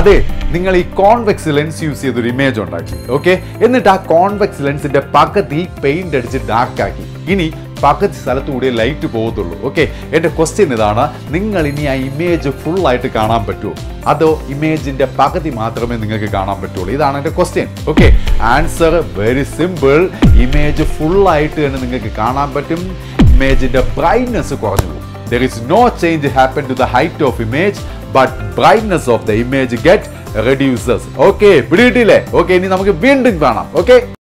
അതെ നിങ്ങൾ ഈ കോൺവെക്സ് ലെൻസ് യൂസ് ചെയ്തൊരു ഇമേജ് ഉണ്ടാക്കി ഓക്കെ എന്നിട്ട് ആ കോൺവെക്സ് ലെൻസിന്റെ പകുതി പെയിന്റ് അടിച്ച് ഡാർക്ക് ആക്കി ഇനി പകുതി സ്ഥലത്തൂടെ ലൈറ്റ് പോകത്തുള്ളൂ ഓക്കെ എൻ്റെ ക്വസ്റ്റ്യൻ ഇതാണ് നിങ്ങൾ ഇനി ആ ഇമേജ് ഫുൾ ആയിട്ട് കാണാൻ പറ്റുമോ അതോ ഇമേജിന്റെ പകുതി മാത്രമേ നിങ്ങൾക്ക് കാണാൻ പറ്റുള്ളൂ ഇതാണ് എൻ്റെ question okay answer very simple image full ആയിട്ട് തന്നെ നിങ്ങൾക്ക് കാണാൻ പറ്റും ഇമേജിന്റെ ബ്രൈറ്റ്നെസ് കുറഞ്ഞു പോകും there is no change happen to the height of image but brightness of the image get reduces okay പിടിയിട്ടില്ലേ ഓക്കെ ഇനി നമുക്ക് വീണ്ടും കാണാം ഓക്കെ